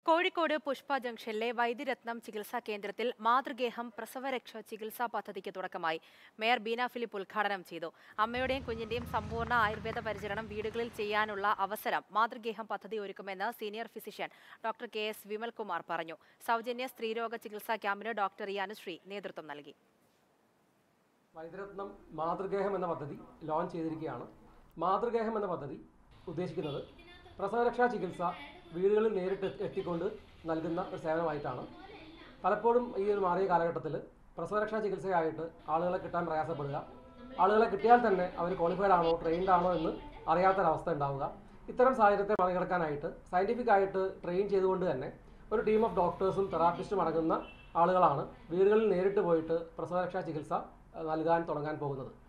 കോഴിക്കോട് പുഷ്പ ജംഗ്ഷനിലെ വൈദ്യരത്നം ചികിത്സാ കേന്ദ്രത്തിൽ മാതൃഗേഹം പ്രസവരക്ഷ ചികിത്സാ പദ്ധതിക്ക് തുടക്കമായി മേയർ ബീന ഫിലിപ്പ് ഉദ്ഘാടനം ചെയ്തു അമ്മയുടെയും കുഞ്ഞിന്റെയും സമ്പൂർണ്ണ ആയുർവേദ പരിചരണം വീടുകളിൽ ചെയ്യാനുള്ള അവസരം മാതൃഗേഹം പദ്ധതി ഒരുക്കുമെന്ന് senior physician doctor K S Vimalkumar പറഞ്ഞു സൗജന്യ സ്ത്രീരോഗ ചികിത്സാ ക്യാമ്പിന് ഡോക്ടർ ഇ അനുശ്രീ നേതൃത്വം നൽകി വൈദ്യരത്നം മാതൃഗേഹം എന്ന പദ്ധതി ലോഞ്ച് ചെയ്തിരിക്കുകയാണ് മാതൃഗേഹം എന്ന പദ്ധതി ഉദ്ദേശിക്കുന്നത് പ്രസവരക്ഷാ ചികിത്സ വീടുകളിൽ നേരിട്ട് എത്തിക്കൊണ്ട് നൽകുന്ന ഒരു സേവനമായിട്ടാണ് പലപ്പോഴും ഈ ഒരു മാറിയ കാലഘട്ടത്തിൽ പ്രസവരക്ഷാ ചികിത്സയായിട്ട് ആളുകളെ കിട്ടാൻ പ്രയാസപ്പെടുക ആളുകളെ കിട്ടിയാൽ തന്നെ അവർ ക്വാളിഫൈഡ് ആണോ ട്രെയിൻഡ് ആണോ എന്ന് അറിയാത്തൊരവസ്ഥ ഉണ്ടാവുക ഇത്തരം സാഹചര്യത്തെ മറികടക്കാനായിട്ട് സയൻറ്റിഫിക് ആയിട്ട് ട്രെയിൻ ചെയ്തുകൊണ്ട് തന്നെ ഒരു ടീം ഓഫ് ഡോക്ടേഴ്സും തെറാപ്പിസ്റ്റും അടങ്ങുന്ന ആളുകളാണ് വീടുകളിൽ നേരിട്ട് പോയിട്ട് പ്രസവരക്ഷാ ചികിത്സ അഹ് നൽകാൻ തുടങ്ങാൻ പോകുന്നത്